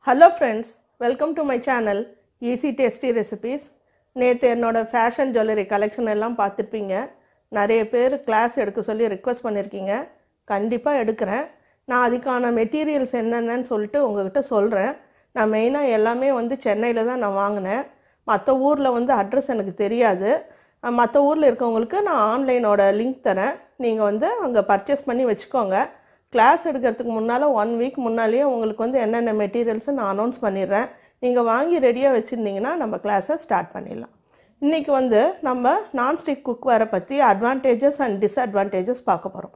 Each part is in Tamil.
hello friends welcome to my channel easy tasty recipes நேற்று என்னோட ஃபேஷன் ஜுவல்லரி கலெக்ஷன் எல்லாம் பார்த்துருப்பீங்க நிறைய பேர் கிளாஸ் எடுக்க சொல்லி ரிக்வெஸ்ட் பண்ணியிருக்கீங்க கண்டிப்பாக எடுக்கிறேன் நான் அதுக்கான மெட்டீரியல்ஸ் என்னென்னு சொல்லிட்டு உங்ககிட்ட சொல்கிறேன் நான் மெயினாக எல்லாமே வந்து சென்னையில் தான் நான் வாங்கினேன் மற்ற ஊரில் வந்து அட்ரஸ் எனக்கு தெரியாது மற்ற ஊரில் இருக்கவங்களுக்கு நான் ஆன்லைனோட லிங்க் தரேன் நீங்கள் வந்து அங்கே பர்ச்சேஸ் பண்ணி வச்சுக்கோங்க கிளாஸ் எடுக்கிறதுக்கு முன்னால் ஒன் வீக் முன்னாலேயே உங்களுக்கு வந்து என்னென்ன மெட்டீரியல்ஸை நான் அனௌன்ஸ் பண்ணிடுறேன் நீங்கள் வாங்கி ரெடியாக வச்சுருந்தீங்கன்னா நம்ம கிளாஸை ஸ்டார்ட் பண்ணிடலாம் இன்றைக்கி வந்து நம்ம நான்ஸ்டிக் குக்வேரை பற்றி அட்வான்டேஜஸ் அண்ட் டிஸ்அட்வான்டேஜஸ் பார்க்க போகிறோம்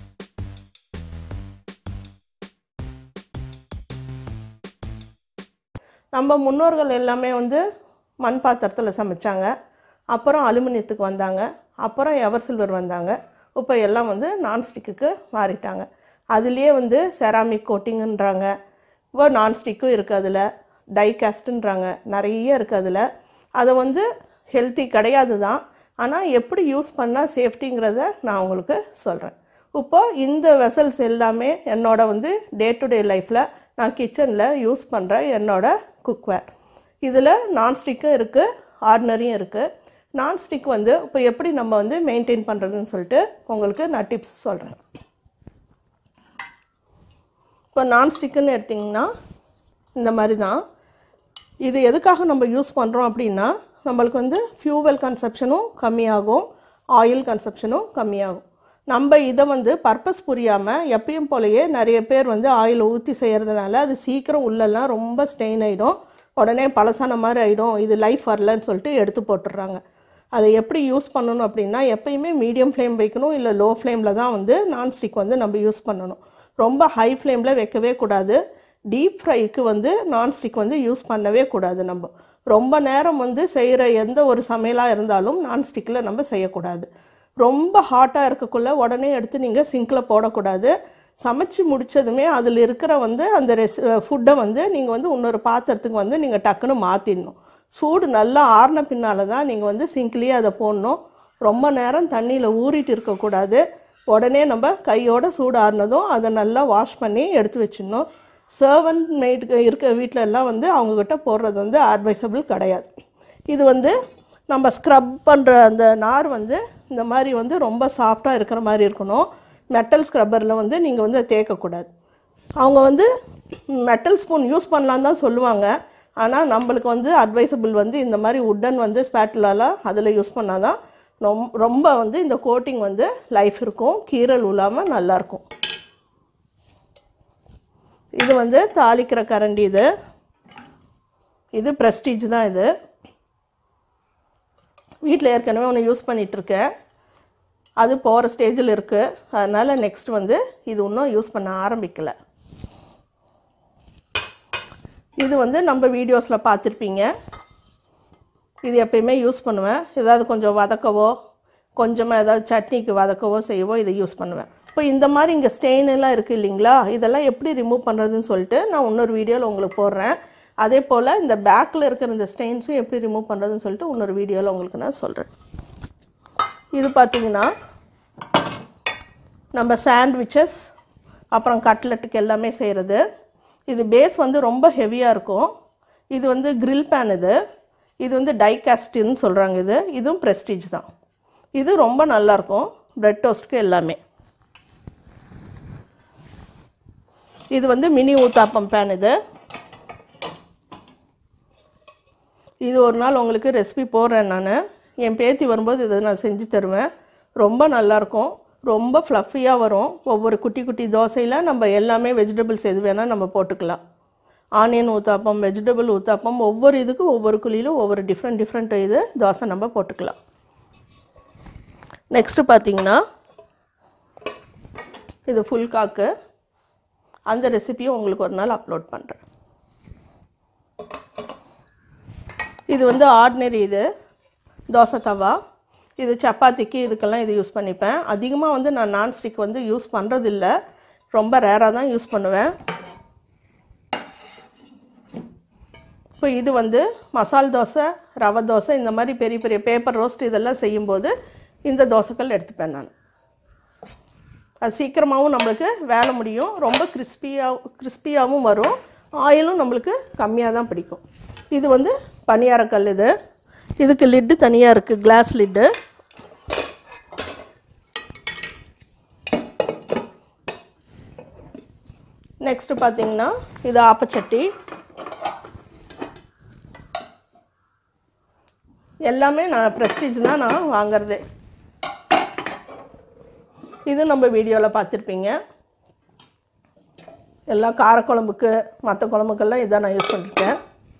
நம்ம முன்னோர்கள் எல்லாமே வந்து மண் பாத்திரத்தில் சமைச்சாங்க அப்புறம் அலுமினியத்துக்கு வந்தாங்க அப்புறம் எவர் சில்வர் வந்தாங்க இப்போ எல்லாம் வந்து நான்ஸ்டிக்குக்கு மாறிட்டாங்க அதுலேயே வந்து செராமிக் கோட்டிங்குன்றாங்க இப்போ நான்ஸ்டிக்கும் இருக்குது அதில் டை காஸ்ட்டுன்றாங்க நிறைய இருக்குது அதில் அதை வந்து ஹெல்த்தி கிடையாது தான் ஆனால் எப்படி யூஸ் பண்ணால் சேஃப்டிங்கிறத நான் உங்களுக்கு சொல்கிறேன் இப்போ இந்த வெசல்ஸ் எல்லாமே என்னோட வந்து டே டு டே லைஃப்பில் நான் கிச்சனில் யூஸ் பண்ணுற என்னோட குக்வேர் இதில் நான்ஸ்டிக்கும் இருக்குது ஆர்டினரியும் இருக்குது நான்ஸ்டிக் வந்து இப்போ எப்படி நம்ம வந்து மெயின்டைன் பண்ணுறதுன்னு சொல்லிட்டு உங்களுக்கு நான் டிப்ஸ் சொல்கிறேன் இப்போ நான்ஸ்டிக்குன்னு எடுத்திங்கன்னா இந்த மாதிரி தான் இது எதுக்காக நம்ம யூஸ் பண்ணுறோம் அப்படின்னா நம்மளுக்கு வந்து ஃபியூவல் கன்சப்ஷனும் கம்மியாகும் ஆயில் கன்சப்ஷனும் கம்மியாகும் நம்ம இதை வந்து பர்பஸ் புரியாமல் எப்பயும் போலயே நிறைய பேர் வந்து ஆயில் ஊற்றி செய்கிறதுனால அது சீக்கிரம் உள்ளெல்லாம் ரொம்ப ஸ்டெயின் ஆகிடும் உடனே பழசான மாதிரி ஆகிடும் இது லைஃப் வரலன்னு சொல்லிட்டு எடுத்து போட்டுடுறாங்க அதை எப்படி யூஸ் பண்ணணும் அப்படின்னா எப்பயுமே மீடியம் ஃப்ளேம் வைக்கணும் இல்லை லோ ஃப்ளேமில் தான் வந்து நான்ஸ்டிக் வந்து நம்ம யூஸ் பண்ணணும் ரொம்ப ஹை ஃப்ளேமில் வைக்கவே கூடாது டீப் ஃப்ரைக்கு வந்து நான்ஸ்டிக் வந்து யூஸ் பண்ணவே கூடாது நம்ம ரொம்ப நேரம் வந்து செய்கிற எந்த ஒரு சமையலாக இருந்தாலும் நான்ஸ்டிக்கில் நம்ம செய்யக்கூடாது ரொம்ப ஹாட்டாக இருக்கக்குள்ள உடனே எடுத்து நீங்கள் சிங்கில் போடக்கூடாது சமைச்சு முடித்ததுமே அதில் இருக்கிற வந்து அந்த ரெஸ் ஃபுட்டை வந்து நீங்கள் வந்து இன்னொரு பாத்திரத்துக்கு வந்து நீங்கள் டக்குன்னு மாற்றிடணும் சூடு நல்லா ஆறின பின்னால் தான் நீங்கள் வந்து சிங்க்லேயே அதை போடணும் ரொம்ப நேரம் தண்ணியில் ஊறிட்டு இருக்கக்கூடாது உடனே நம்ம கையோட சூடு ஆறினதும் அதை நல்லா வாஷ் பண்ணி எடுத்து வச்சிடணும் சர்வன்ட் மெய்டு இருக்க வீட்டில எல்லாம் வந்து அவங்கக்கிட்ட போடுறது வந்து அட்வைசபிள் கிடையாது இது வந்து நம்ம ஸ்க்ரப் பண்ணுற அந்த நார் வந்து இந்த மாதிரி வந்து ரொம்ப சாஃப்டாக இருக்கிற மாதிரி இருக்கணும் மெட்டல் ஸ்க்ரப்பரில் வந்து நீங்கள் வந்து தேய்க்கக்கூடாது அவங்க வந்து மெட்டல் ஸ்பூன் யூஸ் பண்ணலான்னு தான் சொல்லுவாங்க ஆனால் நம்மளுக்கு வந்து அட்வைசபிள் வந்து இந்த மாதிரி உட்டன் வந்து ஸ்பேட்டுலாலாம் அதில் யூஸ் பண்ணால் தான் ரொம் ரொம்ப வந்து இந்த கோட்டிங் வந்து லைஃப் இருக்கும் கீரல் விழாமல் நல்லாயிருக்கும் இது வந்து தாளிக்கிற கரண்டி இது இது ப்ரெஸ்டீஜ் தான் இது வீட்டில் ஏற்கனவே ஒன்று யூஸ் பண்ணிகிட்ருக்கேன் அது போகிற ஸ்டேஜில் இருக்குது அதனால் நெக்ஸ்ட் வந்து இது இன்னும் யூஸ் பண்ண ஆரம்பிக்கலை இது வந்து நம்ம வீடியோஸில் பார்த்துருப்பீங்க இது எப்பயுமே யூஸ் பண்ணுவேன் ஏதாவது கொஞ்சம் வதக்கவோ கொஞ்சமாக ஏதாவது சட்னிக்கு வதக்கவோ செய்யவோ இதை யூஸ் பண்ணுவேன் இப்போ இந்த மாதிரி இங்கே ஸ்டெயின் எல்லாம் இருக்குது இல்லைங்களா இதெல்லாம் எப்படி ரிமூவ் பண்ணுறதுன்னு சொல்லிட்டு நான் இன்னொரு வீடியோவில் உங்களுக்கு போடுறேன் அதே போல் இந்த பேக்கில் இருக்கிற இந்த ஸ்டெயின்ஸும் எப்படி ரிமூவ் பண்ணுறதுன்னு சொல்லிட்டு இன்னொரு வீடியோவில் உங்களுக்கு நான் சொல்கிறேன் இது பார்த்திங்கன்னா நம்ம சாண்ட்விச்சஸ் அப்புறம் கட்லெட்டுக்கு எல்லாமே செய்கிறது இது பேஸ் வந்து ரொம்ப ஹெவியாக இருக்கும் இது வந்து கிரில் பேன் இது இது வந்து டைகாஸ்டின்னு சொல்கிறாங்க இது இதுவும் ப்ரெஸ்டீஜ் தான் இது ரொம்ப நல்லாயிருக்கும் ப்ரெட் டோஸ்ட்க்கு எல்லாமே இது வந்து மினி ஊத்தாப்பம் பேன் இது இது ஒரு நாள் உங்களுக்கு ரெசிபி போடுறேன் நான் என் பேத்தி வரும்போது இதை நான் செஞ்சு தருவேன் ரொம்ப நல்லாயிருக்கும் ரொம்ப ஃப்ளஃபியாக வரும் ஒவ்வொரு குட்டி குட்டி தோசையில் நம்ம எல்லாமே வெஜிடபிள்ஸ் எது வேணால் நம்ம போட்டுக்கலாம் ஆனியன் ஊத்தாப்பம் வெஜிடபிள் ஊத்தாப்பம் ஒவ்வொரு இதுக்கும் ஒவ்வொரு குழியிலும் ஒவ்வொரு டிஃப்ரெண்ட் டிஃப்ரெண்ட் இது தோசை நம்ம போட்டுக்கலாம் நெக்ஸ்ட்டு பார்த்தீங்கன்னா இது ஃபுல் காக்கு அந்த ரெசிபியும் உங்களுக்கு ஒரு நாள் அப்லோட் பண்ணுறேன் இது வந்து ஆர்டினரி இது தோசை தவா இது சப்பாத்திக்கு இதுக்கெல்லாம் இது யூஸ் பண்ணிப்பேன் அதிகமாக வந்து நான் நான்ஸ்டிக் வந்து யூஸ் பண்ணுறதில்ல ரொம்ப ரேராக தான் யூஸ் பண்ணுவேன் இப்போ இது வந்து மசால் தோசை ரவை தோசை இந்த மாதிரி பெரிய பெரிய பேப்பர் ரோஸ்ட் இதெல்லாம் செய்யும்போது இந்த தோசைக்கல் எடுத்துப்பேன் நான் அது சீக்கிரமாகவும் நம்மளுக்கு வேலை முடியும் ரொம்ப கிறிஸ்பியாக கிறிஸ்பியாகவும் வரும் ஆயிலும் நம்மளுக்கு கம்மியாக தான் பிடிக்கும் இது வந்து பனியாரக்கல் இது இதுக்கு லிட்டு தனியாக இருக்குது கிளாஸ் லிட்டு நெக்ஸ்ட்டு பார்த்தீங்கன்னா இது ஆப்பச்சட்டி எல்லாமே நான் ப்ரெஸ்டீஜ் தான் நான் வாங்குறதே இது நம்ம வீடியோவில் பார்த்துருப்பீங்க எல்லா காரக்குழம்புக்கு மற்ற குழம்புக்கெல்லாம் இதான் நான் யூஸ் பண்ணிருக்கேன்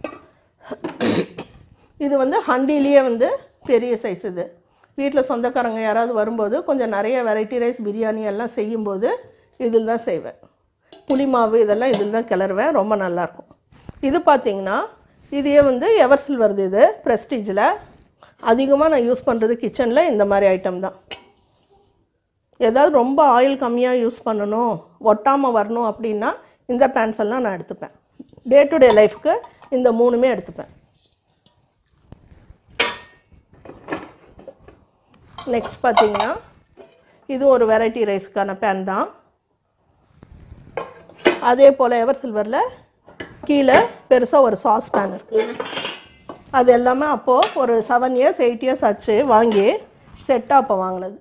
இது வந்து ஹண்டிலேயே வந்து பெரிய சைஸ் இது வீட்டில் சொந்தக்காரங்க யாராவது வரும்போது கொஞ்சம் நிறைய வெரைட்டி ரைஸ் பிரியாணி எல்லாம் செய்யும்போது இதில் தான் செய்வேன் புளி மாவு இதெல்லாம் இதில் தான் கிளறுவேன் ரொம்ப நல்லாயிருக்கும் இது பார்த்தீங்கன்னா இதையே வந்து எவர்சில் வருது இது ப்ரெஸ்டீஜில் அதிகமாக நான் யூஸ் பண்ணுறது கிச்சனில் இந்த மாதிரி ஐட்டம் தான் ஏதாவது ரொம்ப ஆயில் கம்மியாக யூஸ் பண்ணணும் ஒட்டாமல் வரணும் அப்படின்னா இந்த பேன்ஸ் எல்லாம் நான் எடுத்துப்பேன் டே டு டே லைஃப்க்கு இந்த மூணுமே எடுத்துப்பேன் நெக்ஸ்ட் பார்த்தீங்கன்னா இது ஒரு வெரைட்டி ரைஸ்க்கான பேன் தான் அதே போல் எவர் சில்வரில் கீழே பெருசாக ஒரு சாஸ் பேன் இருக்குது அது எல்லாமே அப்போது ஒரு செவன் இயர்ஸ் எயிட் இயர்ஸ் ஆச்சு வாங்கி செட்டாக அப்போ வாங்கினது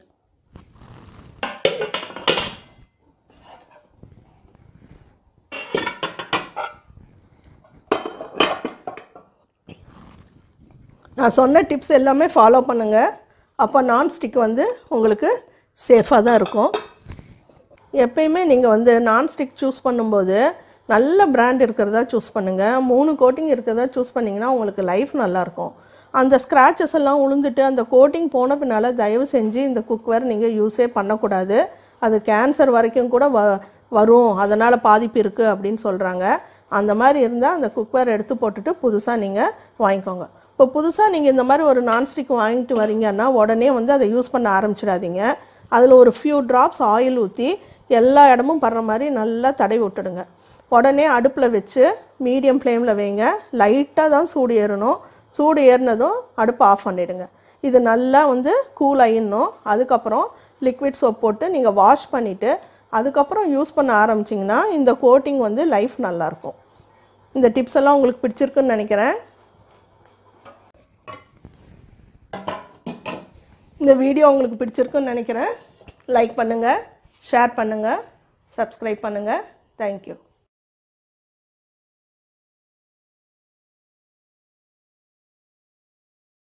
நான் சொன்ன டிப்ஸ் எல்லாமே ஃபாலோ பண்ணுங்கள் அப்போ நான்ஸ்டிக் வந்து உங்களுக்கு சேஃபாக தான் இருக்கும் எப்பயுமே நீங்கள் வந்து நான்ஸ்டிக் சூஸ் பண்ணும்போது நல்ல பிராண்ட் இருக்கிறதா சூஸ் பண்ணுங்கள் மூணு கோட்டிங் இருக்கிறதா சூஸ் பண்ணிங்கன்னா உங்களுக்கு லைஃப் நல்லாயிருக்கும் அந்த ஸ்க்ராச்சஸ் எல்லாம் உளுந்துட்டு அந்த கோட்டிங் போன பின்னால் தயவு செஞ்சு இந்த குக்வேர் நீங்கள் யூஸே பண்ணக்கூடாது அது கேன்சர் வரைக்கும் கூட வ வரும் அதனால் பாதிப்பு இருக்குது அப்படின்னு சொல்கிறாங்க அந்த மாதிரி இருந்தால் அந்த குக்வேர் எடுத்து போட்டுட்டு புதுசாக நீங்கள் வாங்கிக்கோங்க இப்போ புதுசாக நீங்கள் இந்த மாதிரி ஒரு நான்ஸ்டிக் வாங்கிட்டு வரீங்கன்னா உடனே வந்து அதை யூஸ் பண்ண ஆரம்பிச்சிடாதீங்க அதில் ஒரு ஃபியூ ட்ராப்ஸ் ஆயில் ஊற்றி எல்லா இடமும் படுற மாதிரி நல்லா தடவி விட்டுடுங்க உடனே அடுப்பில் வச்சு மீடியம் ஃப்ளேமில் வைங்க லைட்டாக தான் சூடு ஏறணும் சூடு ஏறினதும் அடுப்பை ஆஃப் பண்ணிவிடுங்க இது நல்லா வந்து கூல் ஆயிடணும் அதுக்கப்புறம் லிக்விட் சோப் போட்டு நீங்கள் வாஷ் பண்ணிவிட்டு அதுக்கப்புறம் யூஸ் பண்ண ஆரம்பிச்சிங்கன்னா இந்த கோட்டிங் வந்து லைஃப் நல்லாயிருக்கும் இந்த டிப்ஸ் எல்லாம் உங்களுக்கு பிடிச்சிருக்குன்னு நினைக்கிறேன் இந்த வீடியோ உங்களுக்கு பிடிச்சிருக்குன்னு நினைக்கிறேன் லைக் பண்ணுங்கள் ஷேர் பண்ணுங்கள் சப்ஸ்கிரைப் பண்ணுங்கள் தேங்க்யூ